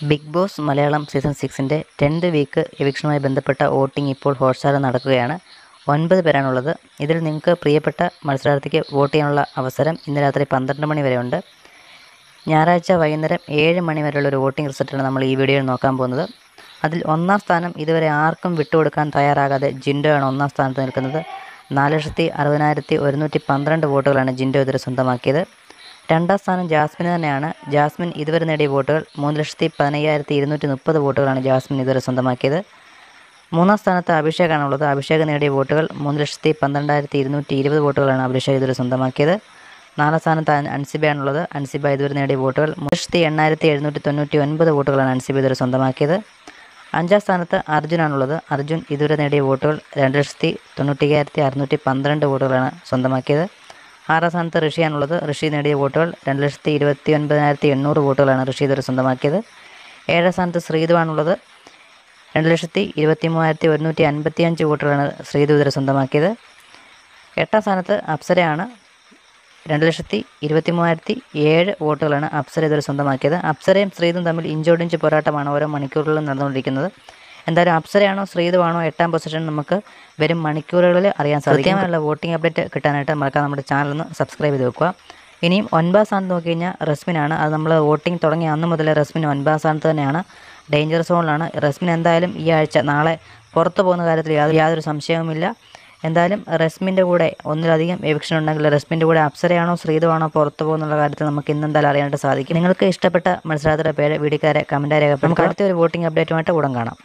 big Boss Malayalam season സിക്സിൻ്റെ tenth week എവിക്ഷനുമായി ബന്ധപ്പെട്ട വോട്ടിംഗ് ഇപ്പോൾ ഹോട്ട്സ്റ്റാറിൽ നടക്കുകയാണ് ഒൻപത് പേരാണുള്ളത് ഇതിൽ നിങ്ങൾക്ക് പ്രിയപ്പെട്ട മത്സരാർത്ഥിക്ക് വോട്ട് ചെയ്യാനുള്ള അവസരം ഇന്ന് രാത്രി പന്ത്രണ്ട് മണി വരെയുണ്ട് ഞായറാഴ്ച വൈകുന്നേരം ഏഴ് മണി വരെയുള്ള ഒരു വോട്ടിംഗ് റിസൾട്ടാണ് നമ്മൾ ഈ വീഡിയോയിൽ നോക്കാൻ പോകുന്നത് അതിൽ ഒന്നാം സ്ഥാനം ഇതുവരെ ആർക്കും വിട്ടുകൊടുക്കാൻ തയ്യാറാകാതെ ജിൻഡോയാണ് ഒന്നാം സ്ഥാനത്ത് നിൽക്കുന്നത് നാല് ലക്ഷത്തി അറുപതിനായിരത്തി ഒരുന്നൂറ്റി പന്ത്രണ്ട് വോട്ടുകളാണ് ജിൻഡോ ഇതുവരെ സ്വന്തമാക്കിയത് രണ്ടാം സ്ഥാനം ജാസ്മിന് തന്നെയാണ് ജാസ്മിൻ ഇതുവരെ നേടിയ വോട്ടുകൾ മൂന്ന് ലക്ഷത്തി പതിനയ്യായിരത്തി ഇരുന്നൂറ്റി മുപ്പത് വോട്ടുകളാണ് ജാസ്മിൻ ഇതുവരെ സ്വന്തമാക്കിയത് മൂന്നാം സ്ഥാനത്ത് അഭിഷേകാണുള്ളത് അഭിഷേക് നേടിയ വോട്ടുകൾ മൂന്ന് ലക്ഷത്തി പന്ത്രണ്ടായിരത്തി ഇരുന്നൂറ്റി ഇരുപത് വോട്ടുകളാണ് അഭിഷേക് ഇതുവരെ സ്വന്തമാക്കിയത് നാലാം സ്ഥാനത്ത് അൻ- അൻസിബയാണുള്ളത് അൻസിബ ഇതുവരെ നേടിയ വോട്ടുകൾ മൂന്ന് ലക്ഷത്തി എണ്ണായിരത്തി എഴുന്നൂറ്റി തൊണ്ണൂറ്റി ഒൻപത് വോട്ടുകളാണ് അൻസിബ ഇതുവരെ സ്വന്തമാക്കിയത് അഞ്ചാം സ്ഥാനത്ത് അർജുനാണുള്ളത് അർജുൻ ഇതുവരെ നേടിയ വോട്ടുകൾ രണ്ട് ലക്ഷത്തി തൊണ്ണൂറ്റിയ്യായിരത്തി അറുന്നൂറ്റി പന്ത്രണ്ട് വോട്ടുകളാണ് സ്വന്തമാക്കിയത് ആറാം സ്ഥാനത്ത് ഋഷിയാണുള്ളത് ഋഷി നേടിയ വോട്ടുകൾ രണ്ട് ലക്ഷത്തി ഇരുപത്തി ഒൻപതിനായിരത്തി എണ്ണൂറ് വോട്ടുകളാണ് ഋഷി ഇതുവരെ സ്വന്തമാക്കിയത് ഏഴാം സ്ഥാനത്ത് ശ്രീധുവാണുള്ളത് രണ്ട് ലക്ഷത്തി ഇരുപത്തി മൂവായിരത്തി ഒരുന്നൂറ്റി അൻപത്തി അഞ്ച് വോട്ടുകളാണ് ശ്രീധു ഇതുവരെ സ്വന്തമാക്കിയത് എട്ടാം സ്ഥാനത്ത് അപ്സരയാണ് രണ്ട് ലക്ഷത്തി ഇരുപത്തി മൂവായിരത്തി ഏഴ് വോട്ടുകളാണ് അപ്സര ഇതുവരെ സ്വന്തമാക്കിയത് അപ്സരയും ശ്രീതും തമ്മിൽ ഇഞ്ചോടിഞ്ച് പോരാട്ടമാണ് ഓരോ മണിക്കൂറുകളിലും നടന്നുകൊണ്ടിരിക്കുന്നത് എന്തായാലും അപ്സരയാണോ ശ്രീതുവാണോ എട്ടാം പൊസിഷൻ നമുക്ക് വരും മണിക്കൂറുകളിൽ അറിയാൻ സാധിക്കും കൃത്യമായുള്ള വോട്ടിംഗ് അപ്ഡേറ്റ് കിട്ടാനായിട്ട് മറക്കാതെ നമ്മുടെ ചാനൽ ഒന്ന് സബ്സ്ക്രൈബ് ചെയ്ത് വെക്കുക ഇനിയും ഒൻപതാം സ്ഥാനത്ത് നോക്കി കഴിഞ്ഞാൽ റസ്മിനാണ് അത് നമ്മൾ വോട്ടിംഗ് തുടങ്ങിയ അന്ന് മുതൽ റസ്മിൻ ഒൻപതാം സ്ഥാനത്ത് തന്നെയാണ് ഡേഞ്ചർ സോണിലാണ് റസ്മിൻ എന്തായാലും ഈ ആഴ്ച നാളെ പുറത്തു പോകുന്ന കാര്യത്തിൽ യാതൊരു യാതൊരു സംശയവുമില്ല എന്തായാലും റസ്മിൻ്റെ കൂടെ ഒന്നിലധികം എവിക്ഷൻ ഉണ്ടെങ്കിൽ റസ്മിൻ്റെ കൂടെ അപ്സരയാണോ ശ്രീതുവാണോ പുറത്തു പോകുന്നുള്ള കാര്യത്തിൽ നമുക്ക് ഇന്ന് എന്തായാലും അറിയാനായിട്ട് സാധിക്കും നിങ്ങൾക്ക് ഇഷ്ടപ്പെട്ട മത്സരാർത്ഥിയുടെ പേര് വീഡിയോക്കാരെ കമൻറ്റായി രേഖപ്പെടുത്തും നമുക്ക് അടുത്ത ഒരു വോട്ടിംഗ് അപ്ഡേറ്റുമായിട്ട് ഉടൻ കാണാം